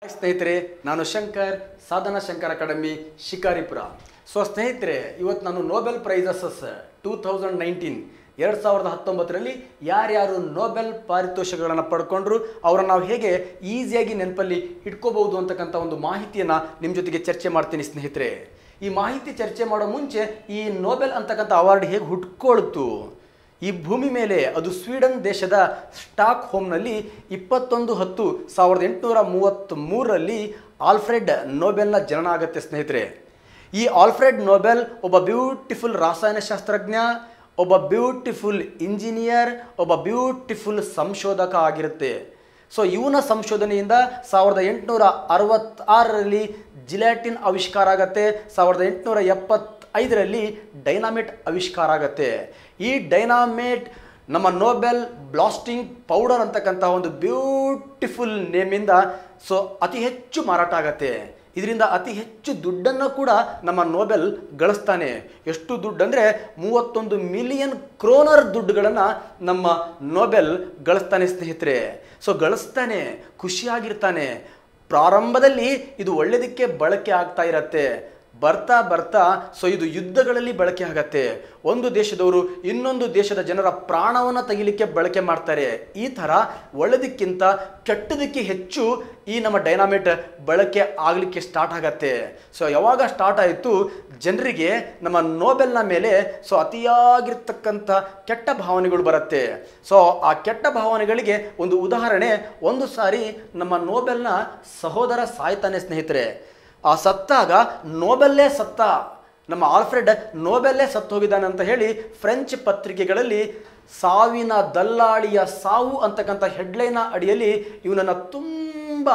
ಸ್ನೇಹಿತರೆ ನಾನು Shankar Sadhana Shankar academy Shikaripura so ಸ್ನೇಹಿತರೆ ಇವತ್ತು ನಾನು Nobel prizes two thousand nineteen ಎರಡು ಸಾವಿರದ ಹತ್ತೊಂಬತ್ತರಲ್ಲಿ ಯಾರ್ಯಾರು ನೋಬೆಲ್ ಪಾರಿತೋಷಿಕಗಳನ್ನು ಪಡ್ಕೊಂಡ್ರು ಅವರನ್ನು ನಾವು ಹೇಗೆ ಈಸಿಯಾಗಿ ನೆನಪಲ್ಲಿ ಇಟ್ಕೋಬಹುದು ಅಂತಕ್ಕಂಥ ಒಂದು ಮಾಹಿತಿಯನ್ನು ನಿಮ್ಮ ಜೊತೆಗೆ ಚರ್ಚೆ ಮಾಡ್ತೀನಿ ಸ್ನೇಹಿತರೆ ಈ ಮಾಹಿತಿ ಚರ್ಚೆ ಮಾಡೋ ಮುಂಚೆ ಈ ನೋಬೆಲ್ ಅಂತಕ್ಕಂಥ ಅವಾರ್ಡ್ ಹೇಗೆ ಹುಟ್ಕೊಳ್ತು ಈ ಭೂಮಿ ಮೇಲೆ ಅದು ಸ್ವೀಡನ್ ದೇಶದ ಸ್ಟಾಕ್ ಹೋಮ್ನಲ್ಲಿ ಇಪ್ಪತ್ತೊಂದು ಹತ್ತು ಸಾವಿರದ ಎಂಟುನೂರ ಮೂವತ್ತ್ಮೂರರಲ್ಲಿ ಆಲ್ಫ್ರೆಡ್ ನೋಬೆಲ್ನ ಜನನ ಆಗುತ್ತೆ ಸ್ನೇಹಿತರೆ ಈ ಆಲ್ಫ್ರೆಡ್ ನೋಬೆಲ್ ಒಬ್ಬ ಬ್ಯೂಟಿಫುಲ್ ರಾಸಾಯನಶಾಸ್ತ್ರಜ್ಞ ಒಬ್ಬ ಬ್ಯೂಟಿಫುಲ್ ಇಂಜಿನಿಯರ್ ಒಬ್ಬ ಬ್ಯೂಟಿಫುಲ್ ಸಂಶೋಧಕ ಆಗಿರುತ್ತೆ ಸೊ ಇವನ ಸಂಶೋಧನೆಯಿಂದ ಸಾವಿರದ ಎಂಟುನೂರ ಅರವತ್ತಾರರಲ್ಲಿ ಜಿಲ್ಯಾಟಿನ್ ಆವಿಷ್ಕಾರ ಆಗತ್ತೆ ಸಾವಿರದ ಎಂಟುನೂರ ಎಪ್ಪತ್ತೈದರಲ್ಲಿ ಡೈನಾಮಿಟ್ ಆವಿಷ್ಕಾರ ಆಗತ್ತೆ ಈ ಡೈನಾಮೇಟ್ ನಮ್ಮ ನೋಬೆಲ್ ಬ್ಲಾಸ್ಟಿಂಗ್ ಪೌಡರ್ ಅಂತಕ್ಕಂಥ ಒಂದು ಬ್ಯೂಟಿಫುಲ್ ನೇಮಿಂದ ಸೊ ಅತಿ ಹೆಚ್ಚು ಮಾರಾಟ ಆಗತ್ತೆ ಇದರಿಂದ ಅತಿ ಹೆಚ್ಚು ದುಡ್ಡನ್ನು ಕೂಡ ನಮ್ಮ ನೋಬೆಲ್ ಗಳಿಸ್ತಾನೆ ಎಷ್ಟು ದುಡ್ಡು ಅಂದರೆ ಮೂವತ್ತೊಂದು ಮಿಲಿಯನ್ ಕ್ರೋನರ್ ದುಡ್ಡುಗಳನ್ನು ನಮ್ಮ ನೋಬೆಲ್ ಗಳಿಸ್ತಾನೆ ಸ್ನೇಹಿತರೆ ಸೊ ಗಳಿಸ್ತಾನೆ ಖುಷಿಯಾಗಿರ್ತಾನೆ ಪ್ರಾರಂಭದಲ್ಲಿ ಇದು ಒಳ್ಳೆಯದಕ್ಕೆ ಬಳಕೆ ಆಗ್ತಾ ಇರತ್ತೆ ಬರ್ತಾ ಬರ್ತಾ ಸೊ ಇದು ಯುದ್ಧಗಳಲ್ಲಿ ಬಳಕೆ ಆಗತ್ತೆ ಒಂದು ದೇಶದವರು ಇನ್ನೊಂದು ದೇಶದ ಜನರ ಪ್ರಾಣವನ್ನು ತೆಗಿಲಿಕ್ಕೆ ಬಳಕೆ ಮಾಡ್ತಾರೆ ಈ ಥರ ಒಳ್ಳೆದಕ್ಕಿಂತ ಕೆಟ್ಟದಕ್ಕೆ ಹೆಚ್ಚು ಈ ನಮ್ಮ ಡೈನಾಮಿಟ್ ಬಳಕೆ ಆಗಲಿಕ್ಕೆ ಸ್ಟಾರ್ಟ್ ಆಗತ್ತೆ ಸೊ ಯಾವಾಗ ಸ್ಟಾರ್ಟ್ ಆಯಿತು ಜನರಿಗೆ ನಮ್ಮ ನೋಬೆಲ್ನ ಮೇಲೆ ಸೊ ಅತಿಯಾಗಿರ್ತಕ್ಕಂಥ ಕೆಟ್ಟ ಭಾವನೆಗಳು ಬರುತ್ತೆ ಸೊ ಆ ಕೆಟ್ಟ ಭಾವನೆಗಳಿಗೆ ಒಂದು ಉದಾಹರಣೆ ಒಂದು ಸಾರಿ ನಮ್ಮ ನೋಬೆಲ್ನ ಸಹೋದರ ಸಾಯ್ತಾನೆ ಸ್ನೇಹಿತರೆ ಆ ಸತ್ತಾಗ ನೋಬೆಲ್ಲೇ ಸತ್ತ ನಮ್ಮ ಆಲ್ಫ್ರೆಡ್ ನೋಬೆಲ್ಲೇ ಸತ್ತು ಹೋಗಿದ್ದಾನೆ ಅಂತ ಹೇಳಿ ಫ್ರೆಂಚ್ ಪತ್ರಿಕೆಗಳಲ್ಲಿ ಸಾವಿನ ದಲ್ಲಾಳಿಯ ಸಾವು ಅಂತಕ್ಕಂಥ ಹೆಡ್ಲೈನ ಅಡಿಯಲ್ಲಿ ಇವನನ್ನು ತುಂಬ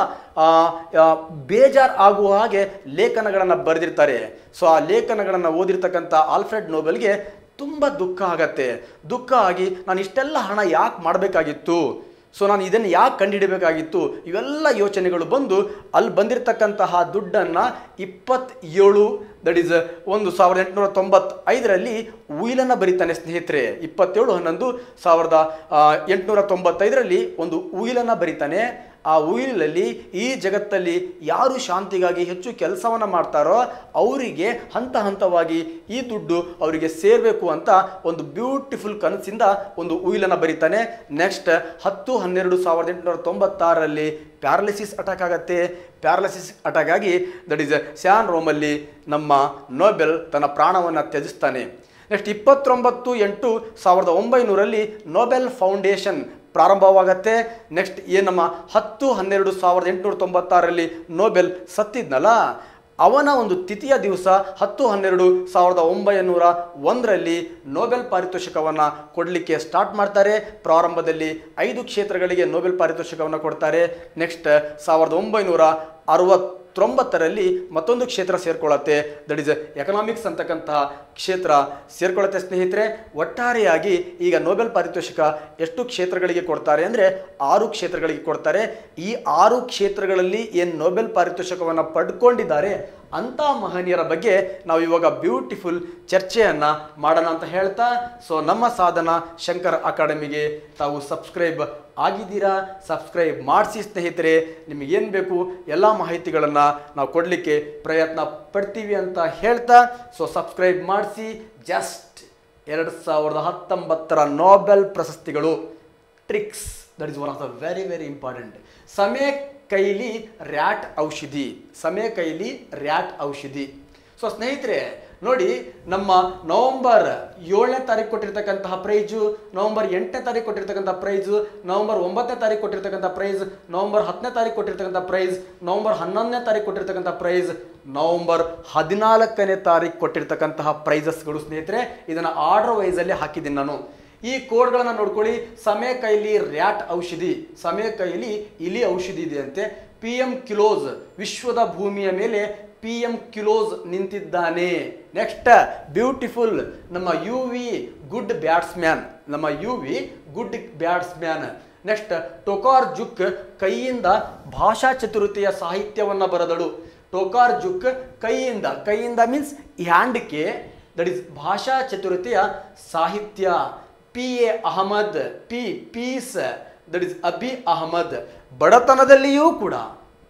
ಬೇಜಾರ್ ಆಗುವ ಹಾಗೆ ಲೇಖನಗಳನ್ನು ಬರೆದಿರ್ತಾರೆ ಸೊ ಆ ಲೇಖನಗಳನ್ನು ಓದಿರ್ತಕ್ಕಂಥ ಆಲ್ಫ್ರೆಡ್ ನೋಬೆಲ್ಗೆ ತುಂಬ ದುಃಖ ಆಗತ್ತೆ ದುಃಖ ಆಗಿ ನಾನು ಇಷ್ಟೆಲ್ಲ ಹಣ ಯಾಕೆ ಮಾಡಬೇಕಾಗಿತ್ತು ಸೊ ನಾನು ಇದನ್ನು ಯಾಕೆ ಕಂಡುಹಿಡಬೇಕಾಗಿತ್ತು ಇವೆಲ್ಲ ಯೋಚನೆಗಳು ಬಂದು ಅಲ್ಲಿ ಬಂದಿರತಕ್ಕಂತಹ ದುಡ್ಡನ್ನು ಇಪ್ಪತ್ತೇಳು ದಟ್ ಈಸ್ ಒಂದು ಸಾವಿರದ ಎಂಟುನೂರ ತೊಂಬತ್ತೈದರಲ್ಲಿ ಉಯಿಲನ್ನು ಬರೀತಾನೆ ಸ್ನೇಹಿತರೆ ಇಪ್ಪತ್ತೇಳು ಹನ್ನೊಂದು ಸಾವಿರದ ಎಂಟುನೂರ ತೊಂಬತ್ತೈದರಲ್ಲಿ ಒಂದು ಉಯಿಲನ್ನು ಬರೀತಾನೆ ಆ ಉಯಿಲಲ್ಲಿ ಈ ಜಗತ್ತಲ್ಲಿ ಯಾರು ಶಾಂತಿಗಾಗಿ ಹೆಚ್ಚು ಕೆಲಸವನ್ನು ಮಾಡ್ತಾರೋ ಅವರಿಗೆ ಹಂತ ಹಂತವಾಗಿ ಈ ದುಡ್ಡು ಅವರಿಗೆ ಸೇರಬೇಕು ಅಂತ ಒಂದು ಬ್ಯೂಟಿಫುಲ್ ಕನಸಿಂದ ಒಂದು ಉಯಿಲನ್ನು ಬರೀತಾನೆ ನೆಕ್ಸ್ಟ್ ಹತ್ತು ಹನ್ನೆರಡು ಸಾವಿರದ ಎಂಟುನೂರ ತೊಂಬತ್ತಾರರಲ್ಲಿ ಪ್ಯಾರಲಿಸಿಸ್ ಅಟ್ಯಾಕ್ ಆಗತ್ತೆ ಪ್ಯಾರಲಿಸಿಸ್ ಅಟ್ಯಾಕ್ ಆಗಿ ದಟ್ ಈಸ್ ಸ್ಯಾನ್ ರೋಮಲ್ಲಿ ನಮ್ಮ ನೋಬೆಲ್ ತನ್ನ ಪ್ರಾಣವನ್ನು ತ್ಯಜಿಸ್ತಾನೆ ನೆಕ್ಸ್ಟ್ ಇಪ್ಪತ್ತೊಂಬತ್ತು ಎಂಟು ಸಾವಿರದ ಒಂಬೈನೂರಲ್ಲಿ ನೋಬೆಲ್ ಫೌಂಡೇಶನ್ ಪ್ರಾರಂಭವಾಗತ್ತೆ ನೆಕ್ಸ್ಟ್ ಏನಮ್ಮ ಹತ್ತು ಹನ್ನೆರಡು ಸಾವಿರದ ಎಂಟುನೂರ ತೊಂಬತ್ತಾರರಲ್ಲಿ ನೋಬೆಲ್ ಸತ್ತಿದ್ನಲ್ಲ ಅವನ ಒಂದು ತಿಥಿಯ ದಿವಸ ಹತ್ತು ಹನ್ನೆರಡು ಸಾವಿರದ ಒಂಬೈನೂರ ಒಂದರಲ್ಲಿ ನೋಬೆಲ್ ಪಾರಿತೋಷಿಕವನ್ನು ಕೊಡಲಿಕ್ಕೆ ಸ್ಟಾರ್ಟ್ ಮಾಡ್ತಾರೆ ಪ್ರಾರಂಭದಲ್ಲಿ ಐದು ಕ್ಷೇತ್ರಗಳಿಗೆ ನೋಬೆಲ್ ಪಾರಿತೋಷಿಕವನ್ನು ಕೊಡ್ತಾರೆ ನೆಕ್ಸ್ಟ್ ಸಾವಿರದ ಒಂಬೈನೂರ ಅರವತ್ತೊಂಬತ್ತರಲ್ಲಿ ಮತ್ತೊಂದು ಕ್ಷೇತ್ರ ಸೇರ್ಕೊಳ್ಳುತ್ತೆ ದಟ್ ಈಸ್ ಎಕನಾಮಿಕ್ಸ್ ಅಂತಕ್ಕಂತಹ ಕ್ಷೇತ್ರ ಸೇರ್ಕೊಳ್ಳುತ್ತೆ ಸ್ನೇಹಿತರೆ ಒಟ್ಟಾರೆಯಾಗಿ ಈಗ ನೋಬೆಲ್ ಪಾರಿತೋಷಿಕ ಎಷ್ಟು ಕ್ಷೇತ್ರಗಳಿಗೆ ಕೊಡ್ತಾರೆ ಅಂದರೆ ಆರು ಕ್ಷೇತ್ರಗಳಿಗೆ ಕೊಡ್ತಾರೆ ಈ ಆರು ಕ್ಷೇತ್ರಗಳಲ್ಲಿ ಏನು ನೋಬೆಲ್ ಪಾರಿತೋಷಿಕವನ್ನು ಪಡ್ಕೊಂಡಿದ್ದಾರೆ ಅಂಥ ಮಹನೀಯರ ಬಗ್ಗೆ ನಾವು ಇವಾಗ ಬ್ಯೂಟಿಫುಲ್ ಚರ್ಚೆಯನ್ನು ಮಾಡೋಣ ಅಂತ ಹೇಳ್ತಾ ಸೊ ನಮ್ಮ ಸಾಧನ ಶಂಕರ್ ಅಕಾಡೆಮಿಗೆ ತಾವು ಸಬ್ಸ್ಕ್ರೈಬ್ ಆಗಿದ್ದೀರಾ ಸಬ್ಸ್ಕ್ರೈಬ್ ಮಾಡಿಸಿ ಸ್ನೇಹಿತರೆ ನಿಮಗೇನು ಬೇಕು ಎಲ್ಲ ಮಾಹಿತಿಗಳನ್ನು ನಾವು ಕೊಡಲಿಕ್ಕೆ ಪ್ರಯತ್ನ ಪಡ್ತೀವಿ ಅಂತ ಹೇಳ್ತಾ ಸೊ ಸಬ್ಸ್ಕ್ರೈಬ್ ಮಾಡಿಸಿ ಜಸ್ಟ್ ಎರಡು ಸಾವಿರದ ಹತ್ತೊಂಬತ್ತರ ನೋಬೆಲ್ ಪ್ರಶಸ್ತಿಗಳು tricks that is one of the very very important ಸಮಯ ಕೈಲಿ ರ್ಯಾಟ್ ಔಷಧಿ ಸಮಯ ಕೈಲಿ ರ್ಯಾಟ್ ಔಷಧಿ ಸೊ ಸ್ನೇಹಿತರೆ ನೋಡಿ ನಮ್ಮ ನವಂಬರ್ ಏಳನೇ ತಾರೀಕು ಕೊಟ್ಟಿರ್ತಕ್ಕಂತಹ ಪ್ರೈಜು ನವಂಬರ್ ಎಂಟನೇ ತಾರೀಕು ಕೊಟ್ಟಿರ್ತಕ್ಕಂಥ ಪ್ರೈಸು ನವಂಬರ್ ಒಂಬತ್ತನೇ ತಾರೀಕು ಕೊಟ್ಟಿರ್ತಕ್ಕಂಥ ಪ್ರೈಸ್ ನವಂಬರ್ ಹತ್ತನೇ ತಾರೀಕು ಕೊಟ್ಟಿರ್ತಕ್ಕಂಥ ಪ್ರೈಸ್ ನವಂಬರ್ ಹನ್ನೊಂದನೇ ತಾರೀಕು ಕೊಟ್ಟಿರ್ತಕ್ಕಂಥ ಪ್ರೈಸ್ ನವಂಬರ್ ಹದಿನಾಲ್ಕನೇ ತಾರೀಕು ಕೊಟ್ಟಿರ್ತಕ್ಕಂತಹ ಪ್ರೈಸಸ್ಗಳು ಸ್ನೇಹಿತರೆ ಇದನ್ನು ಆರ್ಡರ್ ವೈಸಲ್ಲಿ ಹಾಕಿದ್ದೀನಿ ನಾನು ಈ ಕೋಡ್ಗಳನ್ನು ನೋಡ್ಕೊಳ್ಳಿ ಸಮಯ ಕೈಲಿ ರ್ಯಾಟ್ ಔಷಧಿ ಸಮಯ ಕೈಲಿ ಇಲಿ ಔಷಧಿ ಇದೆ ಅಂತೆ ಪಿ ಎಂ ಕಿಲೋಸ್ ವಿಶ್ವದ ಭೂಮಿಯ ಮೇಲೆ ಪಿ ಎಂ ಕಿಲೋಸ್ ನಿಂತಿದ್ದಾನೆ ನೆಕ್ಸ್ಟ್ ಬ್ಯೂಟಿಫುಲ್ ನಮ್ಮ ಯು ವಿ ಗುಡ್ ಬ್ಯಾಟ್ಸ್ಮ್ಯಾನ್ ನಮ್ಮ U V good batsman next Tokarczuk ಕೈಯಿಂದ ಭಾಷಾ ಚತುರತೆಯ ಸಾಹಿತ್ಯವನ್ನು ಬರೆದಳು ಟೋಕಾರ್ ಜುಕ್ ಕೈಯಿಂದ ಕೈಯಿಂದ ಮೀನ್ಸ್ ಹ್ಯಾಂಡ್ಗೆ ದಟ್ ಇಸ್ ಭಾಷಾ ಚತುರತೆಯ ಸಾಹಿತ್ಯ P A Ahmed P peace that is Abiy Ahmed ಬಡತನದಲ್ಲಿಯೂ ಕೂಡ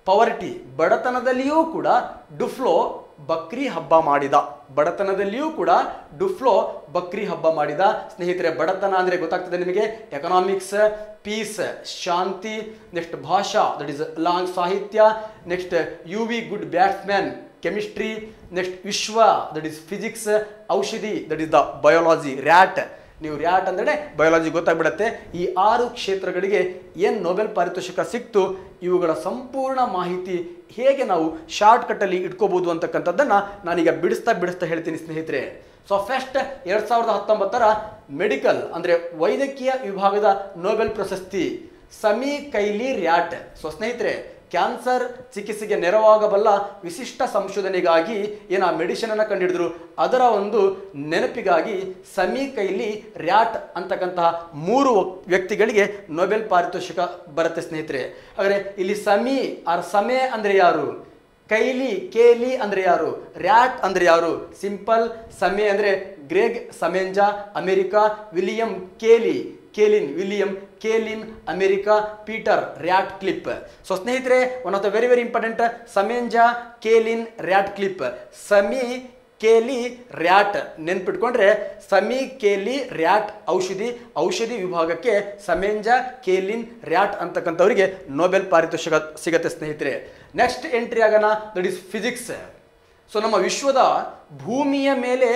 ಪವರ್ಟಿ ಬಡತನದಲ್ಲಿಯೂ ಕೂಡ ಡುಫ್ಲೋ ಬಕ್ರಿ ಹಬ್ಬ ಮಾಡಿದ ಬಡತನದಲ್ಲಿಯೂ ಕೂಡ ಡುಫ್ಲೋ ಬಕ್ರಿ ಹಬ್ಬ ಮಾಡಿದ ಸ್ನೇಹಿತರೆ ಬಡತನ ಅಂದರೆ ಗೊತ್ತಾಗ್ತದೆ ನಿಮಗೆ ಎಕನಾಮಿಕ್ಸ್ ಪೀಸ್ ಶಾಂತಿ ನೆಕ್ಸ್ಟ್ ಭಾಷಾ ದಟ್ ಇಸ್ ಲಾಂಗ್ ಸಾಹಿತ್ಯ next U V good batsman chemistry next ವಿಶ್ವ ದಟ್ ಇಸ್ ಫಿಸಿಕ್ಸ್ ಔಷಧಿ that is the biology rat ನೀವು ರ್ಯಾಟ್ ಅಂದ್ರೆ ಬಯೋಲಾಜಿ ಗೊತ್ತಾಗ್ಬಿಡತ್ತೆ ಈ ಆರು ಕ್ಷೇತ್ರಗಳಿಗೆ ಏನು ನೊಬೆಲ್ ಪಾರಿತೋಷಿಕ ಸಿಕ್ತು ಇವುಗಳ ಸಂಪೂರ್ಣ ಮಾಹಿತಿ ಹೇಗೆ ನಾವು ಶಾರ್ಟ್ ಕಟ್ಟಲ್ಲಿ ಇಟ್ಕೋಬಹುದು ಅಂತಕ್ಕಂಥದ್ದನ್ನ ನಾನೀಗ ಬಿಡಿಸ್ತಾ ಬಿಡಿಸ್ತಾ ಹೇಳ್ತೀನಿ ಸ್ನೇಹಿತರೆ ಸೊ ಫಸ್ಟ್ ಎರಡ್ ಸಾವಿರದ ಹತ್ತೊಂಬತ್ತರ ಮೆಡಿಕಲ್ ಅಂದ್ರೆ ವೈದ್ಯಕೀಯ ವಿಭಾಗದ ನೊಬೆಲ್ ಪ್ರಶಸ್ತಿ ಸಮಿ ಕೈಲಿ ರ್ಯಾಟ್ ಸೊ ಸ್ನೇಹಿತರೆ ಕ್ಯಾನ್ಸರ್ ಚಿಕಿತ್ಸೆಗೆ ನೆರವಾಗಬಲ್ಲ ವಿಶಿಷ್ಟ ಸಂಶೋಧನೆಗಾಗಿ ಏನು ಆ ಮೆಡಿಸಿನ್ ಅನ್ನ ಕಂಡುಹಿಡಿದ್ರು ಅದರ ಒಂದು ನೆನಪಿಗಾಗಿ ಸಮಿ ಕೈಲಿ ರ್ಯಾಟ್ ಅಂತಕ್ಕಂತಹ ಮೂರು ವ್ಯಕ್ತಿಗಳಿಗೆ ನೊಬೆಲ್ ಪಾರಿತೋಷಿಕ ಬರುತ್ತೆ ಸ್ನೇಹಿತರೆ ಹಾಗಾದ್ರೆ ಇಲ್ಲಿ ಸಮಿ ಆರ್ ಸಮೆ ಅಂದ್ರೆ ಯಾರು ಕೈಲಿ ಕೇಲಿ ಅಂದ್ರೆ ಯಾರು ರ್ಯಾಟ್ ಅಂದ್ರೆ ಯಾರು ಸಿಂಪಲ್ ಸಮೆ ಅಂದ್ರೆ ಗ್ರೇಗ್ ಸಮೆಂಜಾ ಅಮೆರಿಕಾ ವಿಲಿಯಂ ಕೇಲಿ Kaelin William Kaelin America Peter Ratcliffe so ಸ್ನೇಹಿತರೆ one of the very very important Semenza Kaelin Ratcliffe ಸಮಿ ಕೇಲಿ ರ್ಯಾಟ್ ನೆನ್ಪಿಟ್ಕೊಂಡ್ರೆ ಸಮಿ ಕೇಲಿ ರ್ಯಾಟ್ ಔಷಧಿ ಔಷಧಿ ವಿಭಾಗಕ್ಕೆ ಸಮೆಂಜ ಕೇಲಿನ್ ರ್ಯಾಟ್ ಅಂತಕ್ಕಂಥವರಿಗೆ ನೊಬೆಲ್ ಪಾರಿತೋಷಿಕ ಸಿಗತ್ತೆ ಸ್ನೇಹಿತರೆ ನೆಕ್ಸ್ಟ್ ಎಂಟ್ರಿ ಆಗೋಣ ದಟ್ ಇಸ್ ಫಿಸಿಕ್ಸ್ ಸೊ ನಮ್ಮ ವಿಶ್ವದ ಭೂಮಿಯ ಮೇಲೆ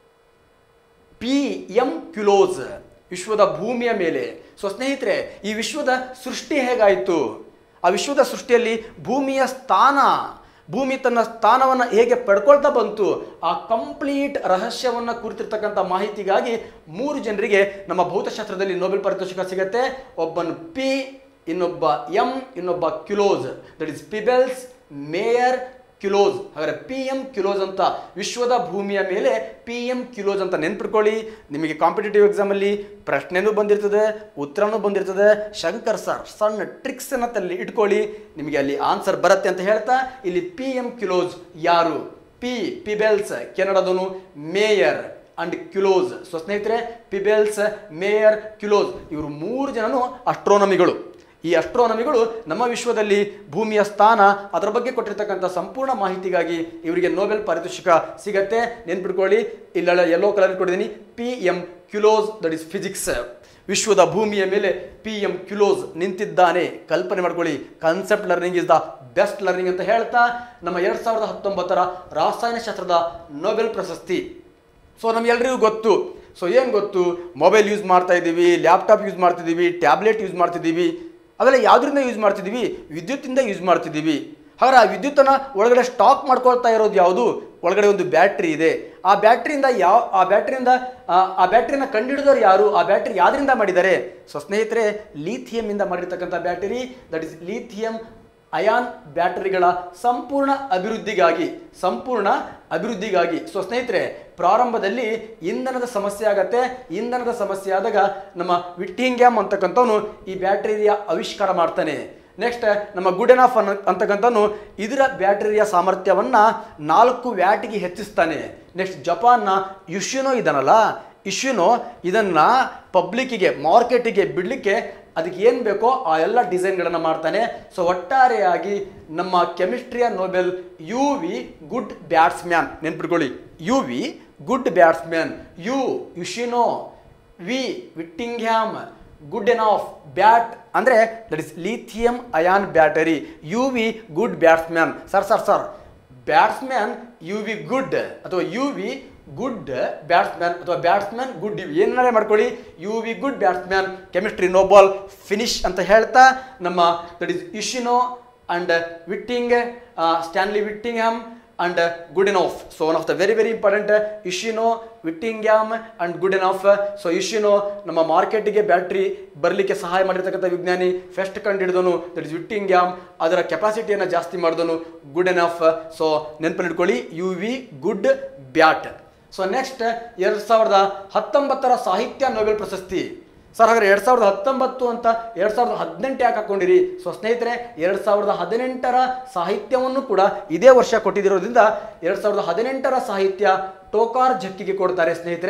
ಪಿ ಎಂ ಕ್ಯುಲೋಸ್ ವಿಶ್ವದ ಭೂಮಿಯ ಮೇಲೆ ಸೊ ಸ್ನೇಹಿತರೆ ಈ ವಿಶ್ವದ ಸೃಷ್ಟಿ ಹೇಗಾಯಿತು ಆ ವಿಶ್ವದ ಸೃಷ್ಟಿಯಲ್ಲಿ ಭೂಮಿಯ ಸ್ಥಾನ ಭೂಮಿ ತನ್ನ ಸ್ಥಾನವನ್ನು ಹೇಗೆ ಪಡ್ಕೊಳ್ತಾ ಬಂತು ಆ ಕಂಪ್ಲೀಟ್ ರಹಸ್ಯವನ್ನು ಕುರಿತಿರ್ತಕ್ಕಂಥ ಮಾಹಿತಿಗಾಗಿ ಮೂರು ಜನರಿಗೆ ನಮ್ಮ ಭೌತಶಾಸ್ತ್ರದಲ್ಲಿ ನೊಬೆಲ್ ಪಾರಿತೋಷಿಕ ಸಿಗತ್ತೆ ಒಬ್ಬನು ಪಿ ಇನ್ನೊಬ್ಬ ಎಂ ಇನ್ನೊಬ್ಬ Queloz that is Peebles Mayor Queloz ಹಾಗಾದ್ರೆ ಪಿ ಎಂ ಕ್ಯುಲೋಸ್ ಅಂತ ವಿಶ್ವದ ಭೂಮಿಯ ಮೇಲೆ ಪಿ ಎಂ ಕ್ಯುಲೋಸ್ ಅಂತ ನೆನ್ಪಿಟ್ಕೊಳ್ಳಿ ನಿಮಗೆ ಕಾಂಪಿಟೇಟಿವ್ ಎಕ್ಸಾಮಲ್ಲಿ ಪ್ರಶ್ನೆನೂ ಬಂದಿರ್ತದೆ ಉತ್ತರನೂ ಬಂದಿರ್ತದೆ ಶಂಕರ್ ಸರ್ ಸಣ್ಣ ಟ್ರಿಕ್ಸ್ ಅನ್ನ ತಲ್ಲಿ ಇಟ್ಕೊಳ್ಳಿ ನಿಮಗೆ ಅಲ್ಲಿ ಆನ್ಸರ್ ಬರುತ್ತೆ ಅಂತ ಹೇಳ್ತಾ ಇಲ್ಲಿ ಪಿ ಎಂ ಕ್ಯುಲೋಸ್ ಯಾರು ಪಿ ಪಿಬೆಲ್ಸ್ ಕೆನಡಾದವನು ಮೇಯರ್ ಅಂಡ್ ಕ್ಯುಲೋಸ್ ಸೊ ಸ್ನೇಹಿತರೆ ಪಿಬೆಲ್ಸ್ ಮೇಯರ್ ಕ್ಯುಲೋಸ್ ಇವರು ಮೂರು ಜನನು ಅಸ್ಟ್ರೋನಮಿಗಳು ಈ ಅಸ್ಟ್ರೋನಮಿಗಳು ನಮ್ಮ ವಿಶ್ವದಲ್ಲಿ ಭೂಮಿಯ ಸ್ಥಾನ ಅದರ ಬಗ್ಗೆ ಕೊಟ್ಟಿರ್ತಕ್ಕಂಥ ಸಂಪೂರ್ಣ ಮಾಹಿತಿಗಾಗಿ ಇವರಿಗೆ ನೊಬೆಲ್ ಪಾರಿತೋಷಿಕ ಸಿಗತ್ತೆ ನೆನ್ಪಿಟ್ಕೊಳ್ಳಿ ಇಲ್ಲ ಯೆಲ್ಲೋ ಕಲರ್ ಕೊಟ್ಟಿದ್ದೀನಿ P M Queloz that is physics ವಿಶ್ವದ ಭೂಮಿಯ ಮೇಲೆ ಪಿ ಎಂ ಕ್ಯುಲೋಸ್ ನಿಂತಿದ್ದಾನೆ ಕಲ್ಪನೆ ಮಾಡ್ಕೊಳ್ಳಿ concept learning is the best learning ಅಂತ ಹೇಳ್ತಾ ನಮ್ಮ ಎರಡ್ ಸಾವಿರದ ಹತ್ತೊಂಬತ್ತರ ರಾಸಾಯನಶಾಸ್ತ್ರದ ನೊಬೆಲ್ ಪ್ರಶಸ್ತಿ ಸೊ ನಮ್ಗೆಲ್ರಿಗೂ ಗೊತ್ತು ಸೊ ಏನು ಗೊತ್ತು ಮೊಬೈಲ್ ಯೂಸ್ ಮಾಡ್ತಾ ಇದ್ದೀವಿ ಲ್ಯಾಪ್ಟಾಪ್ ಯೂಸ್ ಮಾಡ್ತಿದ್ದೀವಿ ಟ್ಯಾಬ್ಲೆಟ್ ಯೂಸ್ ಮಾಡ್ತಿದ್ದೀವಿ ಅವೆಲ್ಲ ಯಾವುದರಿಂದ ಯೂಸ್ ಮಾಡ್ತಿದ್ದೀವಿ ವಿದ್ಯುತ್ತಿಂದ ಯೂಸ್ ಮಾಡ್ತಿದ್ದೀವಿ ಹಾಗಾದ್ರೆ ಆ ವಿದ್ಯುತ್ತನ್ನು ಒಳಗಡೆ ಸ್ಟಾಕ್ ಮಾಡ್ಕೊಳ್ತಾ ಇರೋದು ಯಾವುದು ಒಳಗಡೆ ಒಂದು ಬ್ಯಾಟ್ರಿ ಇದೆ ಆ ಬ್ಯಾಟ್ರಿಯಿಂದ ಯಾವ ಆ ಬ್ಯಾಟ್ರಿಯಿಂದ ಆ ಬ್ಯಾಟ್ರಿನ ಕಂಡುಹಿಡಿದವರು ಯಾರು ಆ ಬ್ಯಾಟ್ರಿ ಯಾವ್ದ್ರಿಂದ ಮಾಡಿದ್ದಾರೆ ಸೊ ಸ್ನೇಹಿತರೆ ಲೀಥಿಯಂ ಇಂದ ಮಾಡಿರ್ತಕ್ಕಂಥ battery that is lithium ion ಬ್ಯಾಟರಿಗಳ ಸಂಪೂರ್ಣ ಅಭಿವೃದ್ಧಿಗಾಗಿ ಸಂಪೂರ್ಣ ಅಭಿವೃದ್ಧಿಗಾಗಿ ಸೊ ಸ್ನೇಹಿತರೆ ಪ್ರಾರಂಭದಲ್ಲಿ ಇಂಧನದ ಸಮಸ್ಯೆ ಆಗತ್ತೆ ಇಂಧನದ ಸಮಸ್ಯೆ ಆದಾಗ ನಮ್ಮ ವಿಟ್ಟಿಂಗ್ಯಾಮ್ ಅಂತಕ್ಕಂಥವನು ಈ ಬ್ಯಾಟರಿಯ ಆವಿಷ್ಕಾರ ಮಾಡ್ತಾನೆ ನೆಕ್ಸ್ಟ್ ನಮ್ಮ ಗುಡೆನಾಫ್ ಅನ್ನ ಅಂತಕ್ಕಂಥವನು ಇದರ ಬ್ಯಾಟರಿಯ ಸಾಮರ್ಥ್ಯವನ್ನ ನಾಲ್ಕು ವ್ಯಾಟಿಗೆ ಹೆಚ್ಚಿಸ್ತಾನೆ ನೆಕ್ಸ್ಟ್ ಜಪಾನ್ನ ಯುಶಿನೋ ಇದನ್ನಲ್ಲ ಇಶ್ಯುನೋ ಇದನ್ನ ಪಬ್ಲಿಕ್ಕಿಗೆ ಮಾರ್ಕೆಟಿಗೆ ಬಿಡಲಿಕ್ಕೆ ಅದಕ್ಕೆ ಏನು ಬೇಕೋ ಆ ಎಲ್ಲ ಡಿಸೈನ್ಗಳನ್ನು ಮಾಡ್ತಾನೆ ಸೊ ಒಟ್ಟಾರೆಯಾಗಿ ನಮ್ಮ ಕೆಮಿಸ್ಟ್ರಿಯ Nobel U V good batsman ನೆನ್ಪಿಟ್ಕೊಳ್ಳಿ U V good batsman U Yoshino V Whittingham Goodenough bat ಅಂದರೆ that is lithium ion battery U V good batsman sir sir sir batsman U V good ಅಥವಾ U V good batsman ಅಥವಾ batsman good ಏನಾರೇ ಮಾಡ್ಕೊಳ್ಳಿ U V good batsman chemistry Nobel finish ಅಂತ ಹೇಳ್ತಾ ನಮ್ಮ that is Yoshino and Whittingham Stanley Whittingham and Goodenough so one of the very very important Yoshino Whittingham and Goodenough so Yoshino ನಮ್ಮ ಮಾರ್ಕೆಟಿಗೆ battery ಬರಲಿಕ್ಕೆ ಸಹಾಯ ಮಾಡಿರ್ತಕ್ಕಂಥ ವಿಜ್ಞಾನಿ first ಕಂಡಿಡಿದನು ದಟ್ ಇಸ್ ವಿಟ್ಟಿಂಗ್ಯಾಮ್ ಅದರ ಕೆಪಾಸಿಟಿಯನ್ನು ಜಾಸ್ತಿ ಮಾಡಿದನು ಗುಡ್ ಎನ್ ಆಫ್ ಸೊ ನೆನಪಲ್ಲಿ ಇಟ್ಕೊಳ್ಳಿ U V good bat so next ಎರಡು ಸಾವಿರದ ಹತ್ತೊಂಬತ್ತರ ಸಾಹಿತ್ಯ ನೊಬೆಲ್ ಪ್ರಶಸ್ತಿ ಸರ್ ಹಾಗಾದ್ರೆ ಎರಡು ಸಾವಿರದ ಹತ್ತೊಂಬತ್ತು ಅಂತ ಎರಡು ಸಾವಿರದ ಹದಿನೆಂಟು ಯಾಕೆ ಹಾಕೊಂಡಿರಿ ಸೊ ಸ್ನೇಹಿತರೆ ಎರಡು ಸಾವಿರದ ಹದಿನೆಂಟರ ಸಾಹಿತ್ಯವನ್ನು ಕೂಡ ಇದೇ ವರ್ಷ ಕೊಟ್ಟಿದ್ದಿರೋದ್ರಿಂದ ಎರಡು ಸಾವಿರದ ಹದಿನೆಂಟರ ಸಾಹಿತ್ಯ ಟೋಕಾರ್ ಜಕ್ಕಿಗೆ ಕೊಡ್ತಾರೆ ಸ್ನೇಹಿತರೆ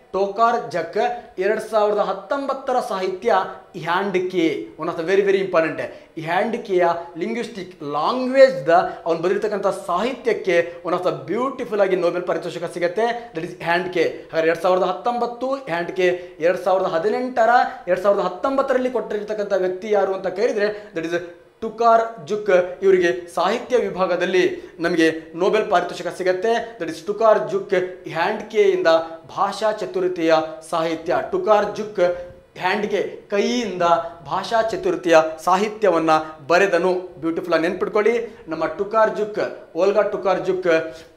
ಟೋಕಾರ್ ಜಕ್ ಎರಡ್ ಸಾವಿರದ ಹತ್ತೊಂಬತ್ತರ ಸಾಹಿತ್ಯ Handke one of the very very important ಈ ಹ್ಯಾಂಡ್ ಕೆಯ ಲಿಂಗ್ವಿಸ್ಟಿಕ್ ಲಾಂಗ್ವೇಜ್ ದ ಅವ್ನು ಬರೆದಿರ್ತಕ್ಕಂಥ ಸಾಹಿತ್ಯಕ್ಕೆ ಒನ್ ಆಫ್ ದ ಬ್ಯೂಟಿಫುಲ್ ಆಗಿ ನೋಬೆಲ್ ಪಾರಿತೋಷಿಕ ಸಿಗುತ್ತೆ ದಟ್ ಇಸ್ ಹ್ಯಾಂಡ್ ಕೆ ಹಾಗಾದ್ರೆ ಎರಡ್ ಸಾವಿರದ ಹತ್ತೊಂಬತ್ತು ಹ್ಯಾಂಡ್ ಕೆ ಎರಡ್ ಸಾವಿರದ ಹದಿನೆಂಟರ ಎರಡ್ ಸಾವಿರದ ಹತ್ತೊಂಬತ್ತರಲ್ಲಿ ಕೊಟ್ಟಿರ್ತಕ್ಕಂಥ ವ್ಯಕ್ತಿ ಯಾರು ಅಂತ ಕೇಳಿದ್ರೆ ದಟ್ ಇಸ್ ಟುಕಾರ್ ಜುಕ್ ಇವರಿಗೆ ಸಾಹಿತ್ಯ ವಿಭಾಗದಲ್ಲಿ ನಮಗೆ ನೋಬೆಲ್ ಪಾರಿತೋಷಿಕ ಸಿಗತ್ತೆ that is Tokarczuk Handke ಇಂದ ಭಾಷಾ ಚತುರತೆಯ ಸಾಹಿತ್ಯ ಟುಕಾರ್ ಜುಕ್ ಹ್ಯಾಂಡ್ಗೆ ಕೈಯಿಂದ ಭಾಷಾ ಚತುರ್ಥಿಯ ಸಾಹಿತ್ಯವನ್ನ ಬರೆದನು ಬ್ಯೂಟಿಫುಲ್ ಆಗಿ ನೆನ್ಪಿಟ್ಕೊಳ್ಳಿ ನಮ್ಮ ಟುಕಾರ್ ಜುಕ್ ಓಲ್ಗಾ ಟುಕಾರ್ ಜುಕ್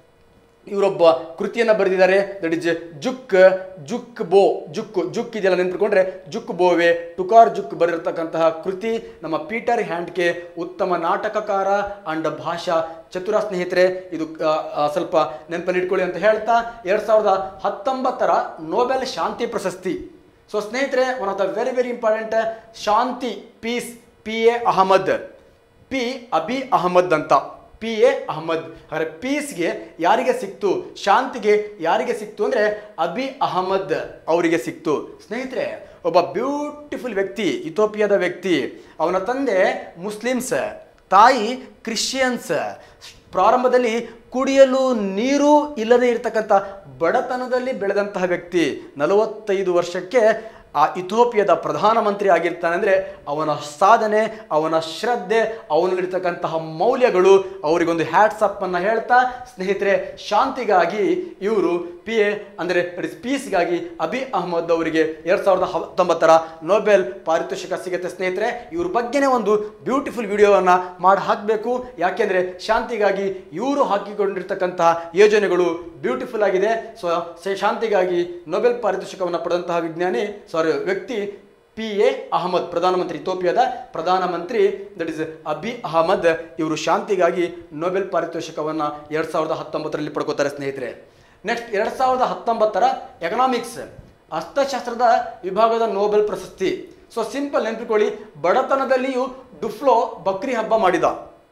ಇವರೊಬ್ಬ ಕೃತಿಯನ್ನ ಬರೆದಿದ್ದಾರೆ ದಟ್ ಇಸ್ ಜುಕ್ ಜುಕ್ ಬೋ ಜುಕ್ ಜುಕ್ ಇದೆಲ್ಲ ನೆನ್ಪಿಟ್ಕೊಂಡ್ರೆ ಜುಕ್ ಬೋವೆ ಟುಕಾರ್ ಜುಕ್ ಬರೆದಿರ್ತಕ್ಕಂತಹ ಕೃತಿ ನಮ್ಮ ಪೀಟರ್ ಹ್ಯಾಂಡ್ಕೆ ಉತ್ತಮ ನಾಟಕಕಾರ ಅಂಡ್ ಭಾಷಾ ಚತುರ ಸ್ನೇಹಿತರೆ ಇದು ಆ, ಆ, ಸ್ವಲ್ಪ ನೆನಪಲ್ಲಿಟ್ಕೊಳ್ಳಿ ಅಂತ ಹೇಳ್ತಾ ಎರಡ್ ಸಾವಿರದ ಹತ್ತೊಂಬತ್ತರ ನೋಬೆಲ್ ಶಾಂತಿ ಪ್ರಶಸ್ತಿ ಸೊ ಸ್ನೇಹಿತರೆ one of the very very important ಶಾಂತಿ peace P A Ahmed P Abiy Ahmed ಅಂತ ಪಿ ಎ ಅಹಮದ್ ಹಾಗಾದ್ರೆ ಪೀಸ್ಗೆ ಯಾರಿಗೆ ಸಿಕ್ತು ಶಾಂತಿಗೆ ಯಾರಿಗೆ ಸಿಕ್ತು ಅಂದ್ರೆ ಅಬಿ ಅಹಮದ್ ಅವರಿಗೆ ಸಿಕ್ತು ಸ್ನೇಹಿತರೆ ಒಬ್ಬ ಬ್ಯೂಟಿಫುಲ್ ವ್ಯಕ್ತಿ ಇಥೋಪಿಯಾದ ವ್ಯಕ್ತಿ ಅವನ ತಂದೆ ಮುಸ್ಲಿಮ್ಸ್ ತಾಯಿ ಕ್ರಿಶ್ಚಿಯನ್ಸ್ ಪ್ರಾರಂಭದಲ್ಲಿ ಕುಡಿಯಲು ನೀರು ಇಲ್ಲದೆ ಇರತಕ್ಕಂಥ ಬಡತನದಲ್ಲಿ ಬೆಳೆದಂತಹ ವ್ಯಕ್ತಿ ನಲವತ್ತೈದು ವರ್ಷಕ್ಕೆ ಆ ಇಥೋಪಿಯಾದ ಪ್ರಧಾನಮಂತ್ರಿ ಆಗಿರ್ತಾನೆ ಅಂದರೆ ಅವನ ಸಾಧನೆ ಅವನ ಶ್ರದ್ಧೆ ಅವನಲ್ಲಿರ್ತಕ್ಕಂತಹ ಮೌಲ್ಯಗಳು ಅವರಿಗೊಂದು ಹ್ಯಾಟ್ಸ್ ಅಪ್ ಅನ್ನ ಹೇಳ್ತಾ ಸ್ನೇಹಿತರೆ ಶಾಂತಿಗಾಗಿ ಇವರು ಪಿ ಎ ಅಂದರೆ ಪೀಸ್ಗಾಗಿ ಅಬಿ ಅಹಮದ್ ಅವರಿಗೆ ಎರಡ್ ಸಾವಿರದ ಹತ್ತೊಂಬತ್ತರ ನೋಬೆಲ್ ಪಾರಿತೋಷಿಕ ಸಿಗುತ್ತೆ ಸ್ನೇಹಿತರೆ ಇವ್ರ ಬಗ್ಗೆನೇ ಒಂದು ಬ್ಯೂಟಿಫುಲ್ ವಿಡಿಯೋವನ್ನ ಮಾಡಿ ಹಾಕಬೇಕು ಯಾಕೆಂದ್ರೆ ಶಾಂತಿಗಾಗಿ ಇವರು ಹಾಕಿಕೊಂಡಿರ್ತಕ್ಕಂತಹ ಯೋಜನೆಗಳು ಬ್ಯೂಟಿಫುಲ್ ಆಗಿದೆ ಸೊ ಶಾಂತಿಗಾಗಿ ನೊಬೆಲ್ ಪಾರಿತೋಷಿಕವನ್ನು ಪಡೆದಂತಹ ವಿಜ್ಞಾನಿ ಸಾರಿ ವ್ಯಕ್ತಿ ಪಿ ಎ ಅಹಮದ್ ಪ್ರಧಾನಮಂತ್ರಿ ಇಥೋಪಿಯಾದ ಪ್ರಧಾನಮಂತ್ರಿ ದಟ್ ಇಸ್ ಅಬಿ ಅಹಮದ್ ಇವರು ಶಾಂತಿಗಾಗಿ ನೊಬೆಲ್ ಪಾರಿತೋಷಿಕವನ್ನು ಎರಡ್ ಸಾವಿರದ ಹತ್ತೊಂಬತ್ತರಲ್ಲಿ ಪಡ್ಕೋತಾರೆ ಸ್ನೇಹಿತರೆ ನೆಕ್ಸ್ಟ್ ಎರಡ್ ಸಾವಿರದ ಹತ್ತೊಂಬತ್ತರ ಎಕನಾಮಿಕ್ಸ್ ಅರ್ಥಶಾಸ್ತ್ರದ ವಿಭಾಗದ ನೋಬೆಲ್ ಪ್ರಶಸ್ತಿ ಸೊ ಸಿಂಪಲ್ ನೆನಪಿಕೊಳ್ಳಿ ಬಡತನದಲ್ಲಿಯೂ ಡುಫ್ಲೋ ಬಕ್ರಿ ಹಬ್ಬ ಮಾಡಿದ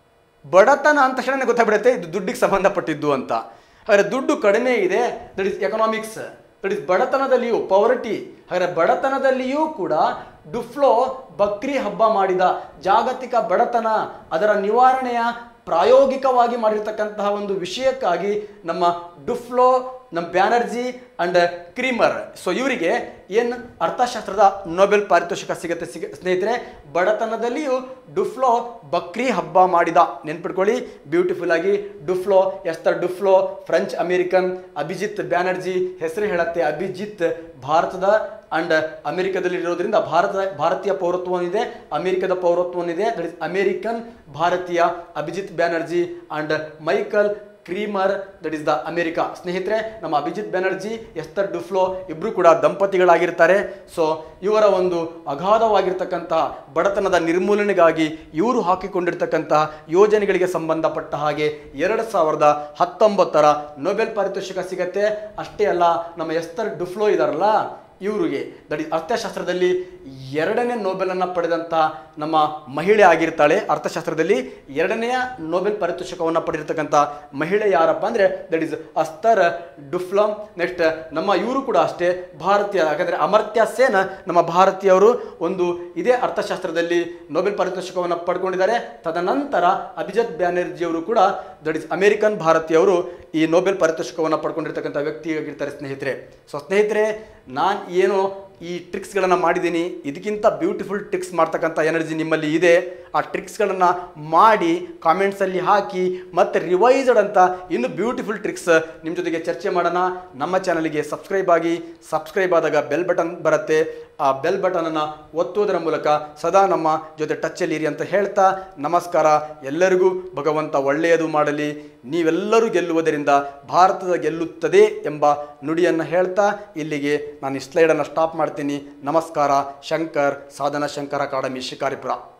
ಬಡತನ ಅಂತ ತಕ್ಷಣ ಗೊತ್ತಾಗ್ಬಿಡುತ್ತೆ ಇದು ದುಡ್ಡಿಗೆ ಸಂಬಂಧಪಟ್ಟಿದ್ದು ಅಂತ ಹಾಗಾದ್ರೆ ದುಡ್ಡು ಕಡಿಮೆ ಇದೆ that is economics that is ಬಡತನದಲ್ಲಿಯೂ ಪವರ್ಟಿ ಹಾಗಾದ್ರೆ ಬಡತನದಲ್ಲಿಯೂ ಕೂಡ ಡುಫ್ಲೋ ಬಕ್ರಿ ಹಬ್ಬ ಮಾಡಿದ ಜಾಗತಿಕ ಬಡತನ ಅದರ ನಿವಾರಣೆಯ ಪ್ರಾಯೋಗಿಕವಾಗಿ ಮಾಡಿರ್ತಕ್ಕಂತಹ ಒಂದು ವಿಷಯಕ್ಕಾಗಿ ನಮ್ಮ ಡುಫ್ಲೋ ನಮ್ಮ ಬ್ಯಾನರ್ಜಿ ಅಂಡ್ ಕ್ರೀಮರ್ ಸೊ ಇವರಿಗೆ ಏನು ಅರ್ಥಶಾಸ್ತ್ರದ ನೊಬೆಲ್ ಪಾರಿತೋಷಿಕ ಸಿಗುತ್ತೆ ಸಿಗ ಸ್ನೇಹಿತರೆ ಬಡತನದಲ್ಲಿಯೂ ಡುಫ್ಲೋ ಬಕ್ರಿ ಹಬ್ಬ ಮಾಡಿದ ನೆನ್ಪಿಟ್ಕೊಳ್ಳಿ ಬ್ಯೂಟಿಫುಲ್ ಆಗಿ Duflo Esther Duflo French American Abhijit Banerjee ಹೆಸರು ಹೇಳತ್ತೆ ಅಭಿಜಿತ್ ಭಾರತದ ಅಂಡ್ ಅಮೆರಿಕದಲ್ಲಿ ಇರೋದ್ರಿಂದ ಭಾರತ ಭಾರತೀಯ ಪೌರತ್ವನಿದೆ ಅಮೆರಿಕದ ಪೌರತ್ವನಿದೆ ದಟ್ ಇಸ್ ಅಮೇರಿಕನ್ ಭಾರತೀಯ Abhijit Banerjee and Michael Kremer that is the America ಸ್ನೇಹಿತರೆ ನಮ್ಮ ಅಭಿಜಿತ್ ಬ್ಯಾನರ್ಜಿ ಎಸ್ತರ್ ಡುಫ್ಲೋ ಇಬ್ರು ಕೂಡ ದಂಪತಿಗಳಾಗಿರ್ತಾರೆ ಸೊ ಇವರ ಒಂದು ಅಗಾಧವಾಗಿರ್ತಕ್ಕಂತಹ ಬಡತನದ ನಿರ್ಮೂಲನೆಗಾಗಿ ಇವರು ಹಾಕಿಕೊಂಡಿರ್ತಕ್ಕಂತಹ ಯೋಜನೆಗಳಿಗೆ ಸಂಬಂಧಪಟ್ಟ ಹಾಗೆ ಎರಡು ಸಾವಿರದ ಹತ್ತೊಂಬತ್ತರ ನೊಬೆಲ್ ಪಾರಿತೋಷಿಕ ಸಿಗತ್ತೆ ಅಷ್ಟೇ ಅಲ್ಲ ನಮ್ಮ ಎಸ್ತರ್ ಡುಫ್ಲೋ ಇದಾರಲ್ಲ ಇವರಿಗೆ ದಟ್ ಇಸ್ ಅರ್ಥಶಾಸ್ತ್ರದಲ್ಲಿ ಎರಡನೇ ನೋಬೆಲ್ ಅನ್ನ ಪಡೆದಂತ ನಮ್ಮ ಮಹಿಳೆ ಆಗಿರ್ತಾಳೆ ಅರ್ಥಶಾಸ್ತ್ರದಲ್ಲಿ ಎರಡನೆಯ ನೋಬೆಲ್ ಪಾರಿತೋಷಿಕವನ್ನು ಪಡೆದಿರ್ತಕ್ಕಂಥ ಮಹಿಳೆ ಯಾರಪ್ಪ ಅಂದ್ರೆ that is Esther Duflo next ನಮ್ಮ ಇವರು ಕೂಡ ಅಷ್ಟೇ ಭಾರತೀಯ ಯಾಕಂದ್ರೆ ಅಮರ್ತ್ಯ ಸೇನ್ ನಮ್ಮ ಭಾರತೀಯವರು ಒಂದು ಇದೇ ಅರ್ಥಶಾಸ್ತ್ರದಲ್ಲಿ ನೋಬೆಲ್ ಪಾರಿತೋಷಿಕವನ್ನು ಪಡ್ಕೊಂಡಿದ್ದಾರೆ ತದನಂತರ ಅಭಿಜಿತ್ ಬ್ಯಾನರ್ಜಿ ಅವರು ಕೂಡ ದಟ್ ಇಸ್ ಅಮೆರಿಕನ್ ಭಾರತೀಯವರು ಈ ನೋಬೆಲ್ ಪಾರಿತೋಷಿಕವನ್ನು ಪಡ್ಕೊಂಡಿರ್ತಕ್ಕಂಥ ವ್ಯಕ್ತಿಯಾಗಿರ್ತಾರೆ ಸ್ನೇಹಿತರೆ ಸೊ ಸ್ನೇಹಿತರೆ ನಾನು ಏನು ಈ ಟ್ರಿಕ್ಸ್ಗಳನ್ನು ಮಾಡಿದ್ದೀನಿ ಇದಕ್ಕಿಂತ ಬ್ಯೂಟಿಫುಲ್ ಟ್ರಿಕ್ಸ್ ಮಾಡ್ತಕ್ಕಂಥ ಎನರ್ಜಿ ನಿಮ್ಮಲ್ಲಿ ಇದೆ ಆ ಟ್ರಿಕ್ಸ್ಗಳನ್ನು ಮಾಡಿ ಕಾಮೆಂಟ್ಸಲ್ಲಿ ಹಾಕಿ ಮತ್ತು ರಿವೈಸ್ಡ್ ಅಂತ ಇನ್ನು ಬ್ಯೂಟಿಫುಲ್ ಟ್ರಿಕ್ಸ್ ನಿಮ್ಮ ಜೊತೆಗೆ ಚರ್ಚೆ ಮಾಡೋಣ ನಮ್ಮ ಚಾನಲ್ಗೆ ಸಬ್ಸ್ಕ್ರೈಬ್ ಆಗಿ ಸಬ್ಸ್ಕ್ರೈಬ್ ಆದಾಗ ಬೆಲ್ ಬಟನ್ ಬರುತ್ತೆ ಆ ಬೆಲ್ ಬಟನನ್ನು ಒತ್ತುವುದರ ಮೂಲಕ ಸದಾ ನಮ್ಮ ಜೊತೆ ಟಚ್ಚಲ್ಲಿ ಇರಿ ಅಂತ ಹೇಳ್ತಾ ನಮಸ್ಕಾರ ಎಲ್ಲರಿಗೂ ಭಗವಂತ ಒಳ್ಳೆಯದು ಮಾಡಲಿ ನೀವೆಲ್ಲರೂ ಗೆಲ್ಲುವುದರಿಂದ ಭಾರತದ ಗೆಲ್ಲುತ್ತದೆ ಎಂಬ ನುಡಿಯನ್ನು ಹೇಳ್ತಾ ಇಲ್ಲಿಗೆ ನಾನು ಈ ಸ್ಲೈಡನ್ನು ಸ್ಟಾಪ್ ಮಾಡ್ತೀನಿ ನಮಸ್ಕಾರ ಶಂಕರ್ ಸಾಧನ ಶಂಕರ್ ಅಕಾಡೆಮಿ ಶಿಕಾರಿಪುರ